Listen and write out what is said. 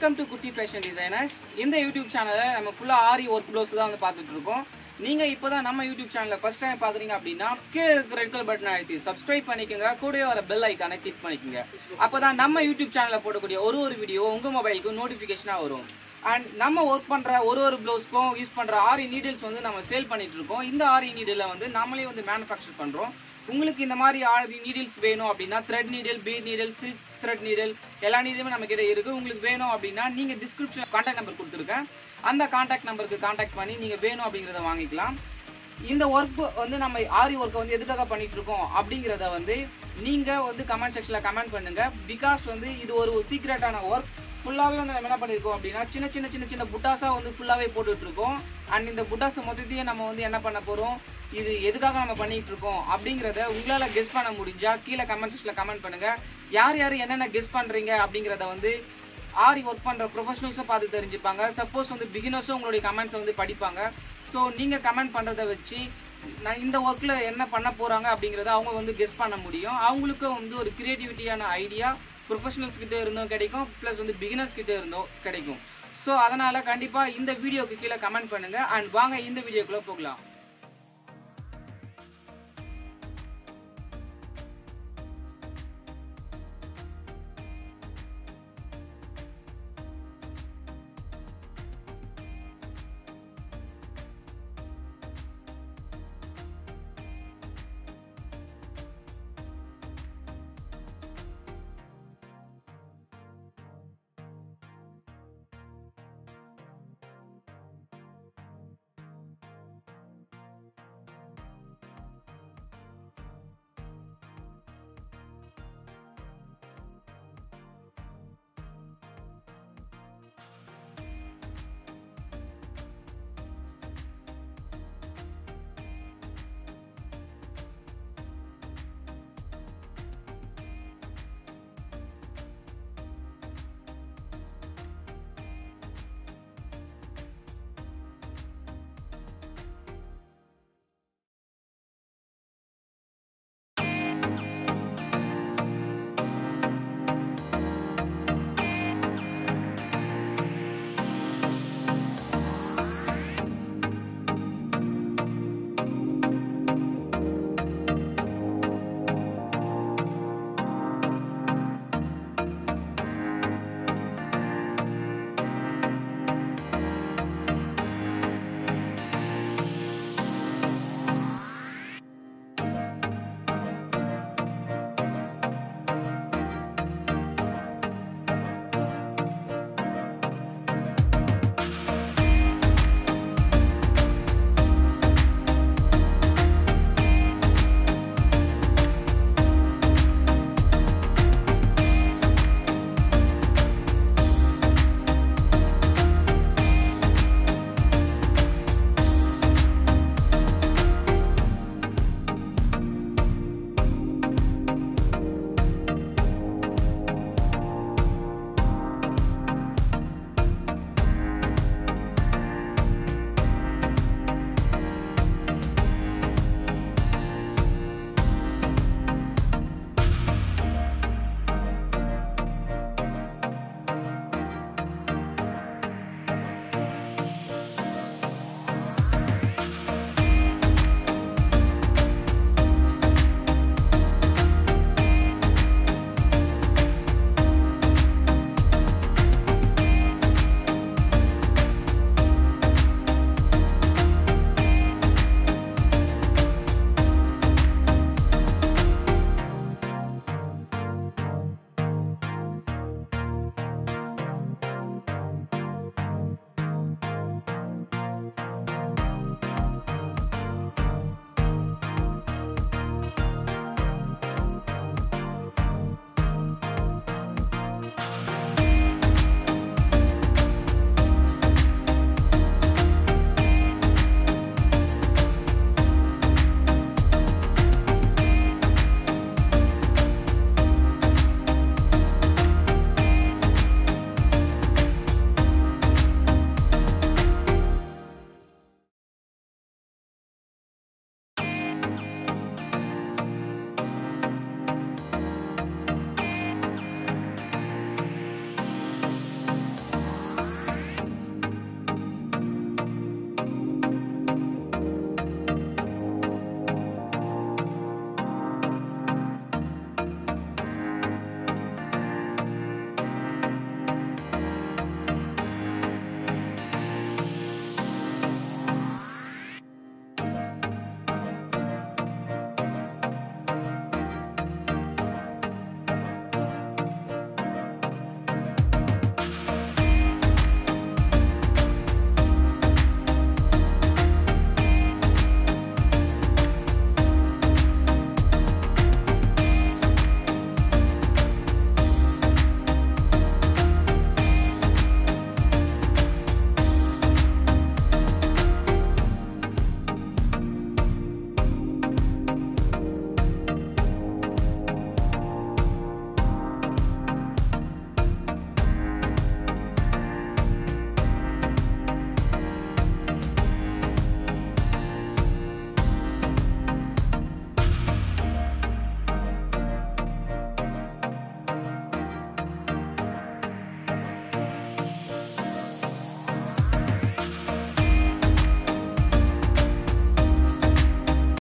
welcome to Kutty fashion designers இந்த YouTube சேனலில் நம்ம ஃபுல்லாக ஆரி ஒர்க் ப்ளவுஸ் தான் வந்து பார்த்துட்டு இருக்கோம் நீங்கள் இப்போ தான் நம்ம யூடியூப் சேனலில் ஃபஸ்ட் டைம் பார்க்குறீங்க அப்படின்னா கீழே இருக்கிற ரெட் கலர் பட்டன் அழுத்தி சப்ஸ்கிரைப் பண்ணிக்கோங்க கூடவே வர பெல் ஐக்கானை கிளிக் பண்ணிக்கோங்க அப்போ தான் நம்ம யூடியூப் சேனலில் போடக்கூடிய ஒரு ஒரு வீடியோ உங்கள் மொபைலுக்கு நோட்டிஃபிகேஷனாக வரும் அண்ட் நம்ம ஒர்க் பண்ணுற ஒரு ஒரு ப்ளவுஸ்க்கும் யூஸ் பண்ணுற ஆரி நீடில்ஸ் வந்து நம்ம சேல் பண்ணிட்டு இருக்கோம் இந்த ஆரி நீடிலை வந்து நம்மளே வந்து மேனுஃபேக்சர் பண்ணுறோம் உங்களுக்கு இந்த மாதிரி ஆரி நீடில்ஸ் வேணும் அப்படின்னா thread needle bead needle silk thread needle எல்லா நீடிலுமே நம்ம கிட்ட இருக்குது உங்களுக்கு வேணும் அப்படின்னா நீங்கள் டிஸ்கிரிப்ஷன் கான்டாக்ட் நம்பர் கொடுத்துருக்கேன் அந்த கான்டாக்ட் நம்பருக்கு கான்டாக்ட் பண்ணி நீங்கள் வேணும் அப்படிங்கிறத வாங்கிக்கலாம் இந்த ஒர்க் வந்து நம்ம ஆரி ஒர்க்கை வந்து எதுக்காக பண்ணிட்டு இருக்கோம் அப்படிங்கிறத வந்து நீங்கள் வந்து கமெண்ட் செக்ஷனில் கமெண்ட் பண்ணுங்க பிகாஸ் வந்து இது ஒரு சீக்ரெட்டான ஒர்க் ஃபுல்லாகவே வந்து நம்ம என்ன பண்ணியிருக்கோம் அப்படின்னா சின்ன சின்ன சின்ன சின்ன புட்டாஸாக வந்து ஃபுல்லாகவே போட்டுட்டு இருக்கோம் அண்ட் இந்த புட்டாஸ் மொத்தத்தையும் நம்ம வந்து என்ன பண்ண போகிறோம் இது எதுக்காக நம்ம பண்ணிட்டு இருக்கோம் அப்படிங்கிறத உங்களால் கெஸ் பண்ண முடிஞ்சா கீழே கமெண்ட் செக்ஷனில் கமெண்ட் பண்ணுங்க யார் யார் என்னென்ன கெஸ் பண்ணுறீங்க அப்படிங்கிறத வந்து ஆரி ஒர்க் பண்ணுற ப்ரொஃபஷனல்ஸும் பார்த்து தெரிஞ்சுப்பாங்க சப்போஸ் வந்து பிகினர்ஸும் உங்களுடைய கமெண்ட்ஸை வந்து படிப்பாங்க ஸோ நீங்கள் கமெண்ட் பண்ணுறதை வச்சு நான் இந்த ஒர்க்கில் என்ன பண்ண போகிறாங்க அப்படிங்கிறத அவங்க வந்து கெஸ் பண்ண முடியும் அவங்களுக்கும் வந்து ஒரு கிரியேட்டிவிட்டியான ஐடியா ப்ரொஃபஷனல்ஸ் கிட்ட இருந்தும் கிடைக்கும் ப்ளஸ் வந்து பிகினர்ஸ் கிட்ட இருந்தும் கிடைக்கும் ஸோ அதனால் கண்டிப்பாக இந்த வீடியோக்கு கீழே கமெண்ட் பண்ணுங்கள் அண்ட் வாங்க இந்த வீடியோக்குள்ளே போகலாம்